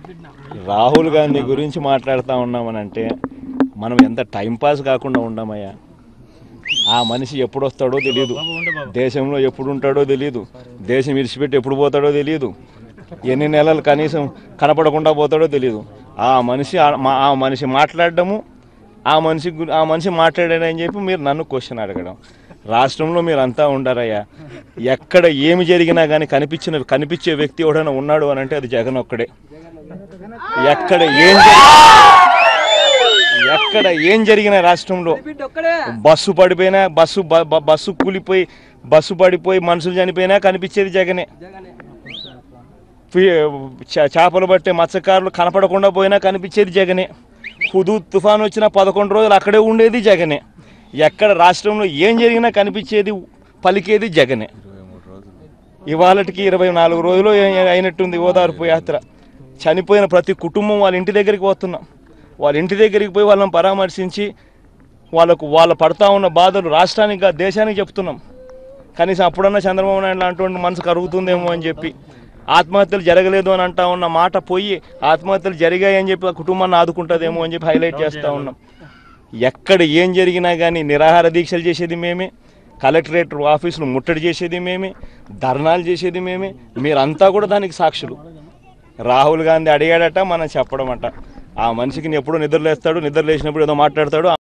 రాహుల్ గాంధీ గురించి మాట్లాడుతూ ఉన్నామనంటే మనం ఎంత టైంపాస్ కాకుండా ఉన్నామయ్యా ఆ మనిషి ఎప్పుడు వస్తాడో తెలియదు దేశంలో ఎప్పుడు ఉంటాడో తెలియదు దేశం విడిచిపెట్టి ఎప్పుడు పోతాడో తెలియదు ఎన్ని నెలలు కనీసం కనపడకుండా పోతాడో తెలియదు ఆ మనిషి ఆ- మా- ఆ మనిషి మాట్లాడడము ఆ మనిషి గు- ఆ మనిషి మాట్లాడాడని చెప్పి మీరు నన్ను క్వశ్చన్ అడగడం రాష్ట్రంలో మీరు అంతా ఉండారయ్యా ఎక్కడ ఏమి జరిగినా కానీ కనిపించిన కనిపించే వ్యక్తి ఎవడైనా ఉన్నాడు అని అంటే అది జగన్ ఒక్కడే ఎక్కడ ఏం జరి- ఎక్కడ ఏం జరిగిన రాష్ట్రంలో బస్సు పడిపోయినా బస్సు బ- బ- బస్సు కూలిపోయి బస్సు పడిపోయి మనుషులు చనిపోయినా కనిపించేది జగనే ఫి- చ- చేపలు పట్టే మత్స్యకారులు కనపడకుండా పోయినా కనిపించేది జగనే హుదూ తుఫాన్ వచ్చిన పదకొండు రోజులు అక్కడే ఉండేది జగనే ఎక్కడ రాష్ట్రంలో ఏం జరిగినా కనిపించేది పలికేది జగనే ఇవాళకి ఇరవై నాలుగు రోజులు ఏ- అయినట్టుంది ఓదార్పు యాత్ర చనిపోయిన ప్రతి కుటుంబం వాళ్ళ ఇంటి దగ్గరికి పోతున్నాం వాళ్ళ ఇంటి దగ్గరికి పోయి వాళ్ళని పరామర్శించి వాళ్ళకు వాళ్ళ పడతా ఉన్న బాధలు రాష్ట్రానికి కాదు, దేశానికి చెప్తున్నాం కనీసం అప్పుడన్నా చంద్రబాబు నాయుడు లాంటి మనసు కరుగుతుందేమో అని చెప్పి ఆత్మహత్యలు జరగలేదు అని అంటా ఉన్న మాట పోయి ఆత్మహత్యలు జరిగాయి అని చెప్పి ఆ కుటుంబాన్ని ఆదుకుంటుందేమో అని చెప్పి హైలైట్ చేస్తూ ఉన్నాం ఎక్కడ ఏం జరిగినా కానీ నిరాహార దీక్షలు చేసేది మేమే కలెక్టరేట్ ఆఫీసులు ముట్టడి చేసేది మేమే ధర్నాలు చేసేది మేమే మీరంతా కూడా దానికి సాక్షులు రాహుల్ గాంధీ అడిగాడట మనం చెప్పడం అట ఆ మనిషికి ఎప్పుడు నిద్రలేస్తాడు నిద్ర లేచినప్పుడు ఏదో మాట్లాడతాడు